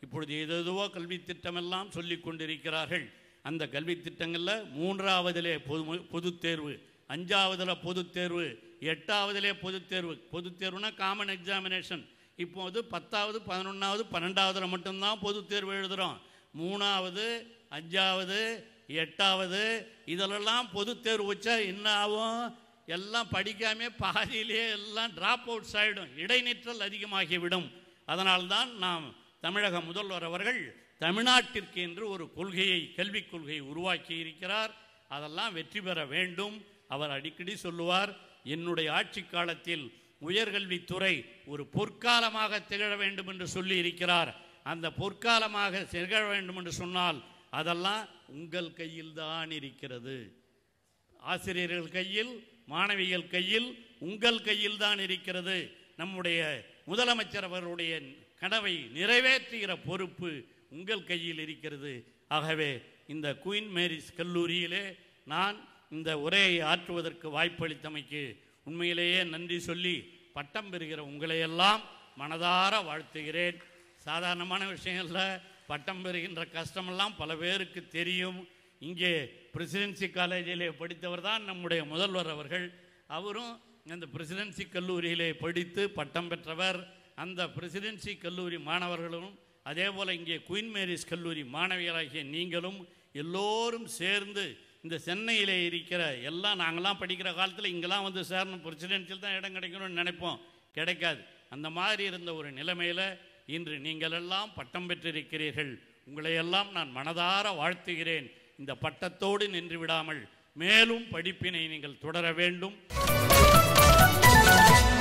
இப்பொழுது ஏதேதோ கல்வி திட்டமெல்லாம் சொல்லி கொண்டிருக்கிறார்கள் அந்த கல்வி திட்டங்களில் மூன்றாவதிலே பொது பொதுத் தேர்வு அஞ்சாவதில் பொதுத் தேர்வு எட்டாவதிலே பொதுத் தேர்வு பொதுத் தேர்வுனா காமன் எக்ஸாமினேஷன் இப்போது பத்தாவது பதினொன்றாவது பன்னெண்டாவதுல மட்டும்தான் பொதுத் தேர்வு எழுதுகிறோம் மூணாவது அஞ்சாவது எட்டாவது இதிலெல்லாம் பொதுத் தேர்வு வச்சா என்ன ஆகும் எல்லாம் படிக்காம பாதியிலே எல்லாம் டிராப் அவுட்ஸ் ஆகிடும் இடைநிற்றல் அதிகமாகிவிடும் அதனால்தான் நாம் தமிழக முதல்வர் அவர்கள் தமிழ்நாட்டிற்கு என்று ஒரு கொள்கையை கல்விக் கொள்கையை உருவாக்கி இருக்கிறார் அதெல்லாம் வெற்றி பெற வேண்டும் அவர் அடிக்கடி சொல்லுவார் என்னுடைய ஆட்சி காலத்தில் உயர்கல்வித்துறை ஒரு பொற்காலமாக திகழ வேண்டும் என்று சொல்லி இருக்கிறார் அந்த பொற்காலமாக திகழ வேண்டும் என்று சொன்னால் அதெல்லாம் உங்கள் கையில் தான் இருக்கிறது ஆசிரியர்கள் கையில் மாணவிகள் கையில் உங்கள் கையில் தான் இருக்கிறது நம்முடைய முதலமைச்சர் அவருடைய கனவை நிறைவேற்றுகிற பொறுப்பு உங்கள் கையில் இருக்கிறது ஆகவே இந்த குயின் மேரிஸ் கல்லூரியிலே நான் இந்த உரையை ஆற்றுவதற்கு வாய்ப்பளித்தமைக்கு உண்மையிலேயே நன்றி சொல்லி பட்டம் பெறுகிற உங்களையெல்லாம் மனதார வாழ்த்துகிறேன் சாதாரணமான விஷயங்கள்ல பட்டம் பெறுகின்ற கஷ்டமெல்லாம் பல பேருக்கு தெரியும் இங்கே பிரசிடென்சி காலேஜிலே படித்தவர் தான் நம்முடைய முதல்வர் அவர்கள் அவரும் அந்த பிரசிடென்சி கல்லூரியிலே படித்து பட்டம் பெற்றவர் அந்த பிரசிடென்சி கல்லூரி மாணவர்களும் அதே போல் இங்கே குயின் மேரிஸ் கல்லூரி மாணவியராகிய நீங்களும் எல்லோரும் சேர்ந்து இந்த சென்னையிலே இருக்கிற எல்லாம் நாங்களாம் படிக்கிற காலத்தில் இங்கெல்லாம் வந்து சேரணும் பிரசிடென்சியில் தான் இடம் கிடைக்கணும்னு நினைப்போம் கிடைக்காது அந்த மாதிரி இருந்த ஒரு நிலைமையில் இன்று நீங்கள் எல்லாம் பட்டம் பெற்றிருக்கிறீர்கள் உங்களையெல்லாம் நான் மனதார வாழ்த்துகிறேன் இந்த பட்டத்தோடு நின்று விடாமல் மேலும் படிப்பினை நீங்கள் தொடர வேண்டும்